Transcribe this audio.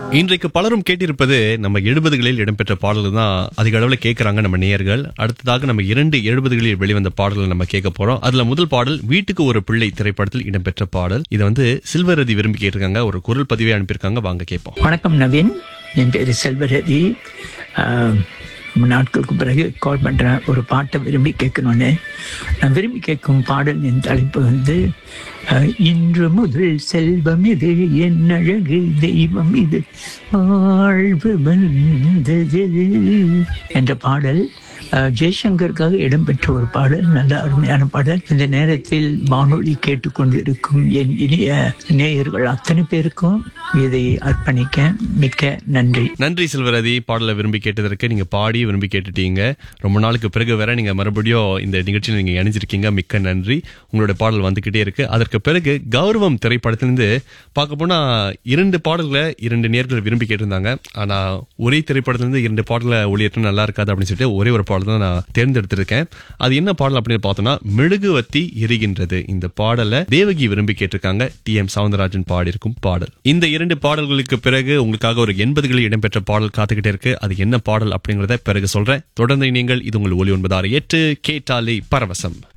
இன்றைக்கு பலரும் கேட்டிருப்பது நம்ம எழுபதுகளில் இடம்பெற்ற பாடல்கள் தான் அதிக அளவில் கேட்கறாங்க நம்ம நேயர்கள் அடுத்ததாக நம்ம இரண்டு எழுபதுகளில் வெளிவந்த பாடல்கள் நம்ம கேட்க போறோம் அதுல முதல் பாடல் வீட்டுக்கு ஒரு பிள்ளை திரைப்படத்தில் இடம்பெற்ற பாடல் இதை வந்து சில்வரதி விரும்பி கேட்டிருக்காங்க ஒரு குரல் பதிவே அனுப்பியிருக்காங்க வாங்க கேட்போம் வணக்கம் நவீன் என் பேர் செல்வரதி ஆஹ், ரொம்ப நாட்களுக்கு பிறகு கால் பண்ணுறேன் ஒரு பாட்டை விரும்பி கேட்கணுன்னு நான் விரும்பி கேட்கும் பாடலின் தலைப்பு வந்து ஆஹ், இன்று முதல் செல்வம் இது என் அழகு தெய்வம் இது வாழ்வு வந்தது என்ற பாடல் ஆஹ், ஜெய்சங்கருக்காக இடம்பெற்ற ஒரு பாடல் நல்ல அருமையான பாடல் இந்த நேரத்தில் வானொலி கேட்டுக்கொண்டிருக்கும் என் இனிய நேயர்கள் அத்தனை பேருக்கும் இதை அர்ப்பணிக்க மிக்க நன்றி நன்றி செல்வரதி பாடலை விரும்பி கேட்டதற்கு நீங்க பாடி விரும்பி கேட்டுட்டீங்க ரொம்ப நாளுக்கு பிறகு வேற நீங்க மறுபடியும் இந்த நிகழ்ச்சியில் நீங்க இணைஞ்சிருக்கீங்க மிக்க நன்றி உங்களுடைய பாடல் வந்துகிட்டே இருக்கு அதற்கு பிறகு கௌரவம் திரைப்படத்திலிருந்து பார்க்க போனா இரண்டு பாடல்களை இரண்டு நேர்கள் விரும்பி கேட்டிருந்தாங்க ஆனா ஒரே திரைப்படத்திலிருந்து இரண்டு பாடல்களை ஒளியேற்றம் நல்லா இருக்காது அப்படின்னு சொல்லிட்டு ஒரே ஒரு பாடல் தான் நான் தேர்ந்தெடுத்திருக்கேன் அது என்ன பாடல் அப்படின்னு பார்த்தோம்னா மெழுகுவத்தி எரிகின்றது இந்த பாடலை தேவகி விரும்பி கேட்டிருக்காங்க டி எம் சவுந்தரராஜன் பாடியிருக்கும் பாடல் இந்த இரண்டு பாடல்களுக்கு பிறகு உங்களுக்காக ஒரு எண்பதுகளில் இடம்பெற்ற பாடல் காத்துக்கிட்டே இருக்கு அது என்ன பாடல் அப்படிங்கறத பிறகு சொல்றேன் தொடர்ந்து நீங்கள் இது உங்கள் ஒலி ஒன்பது ஆறு எட்டு கேட்டாலே பரவசம்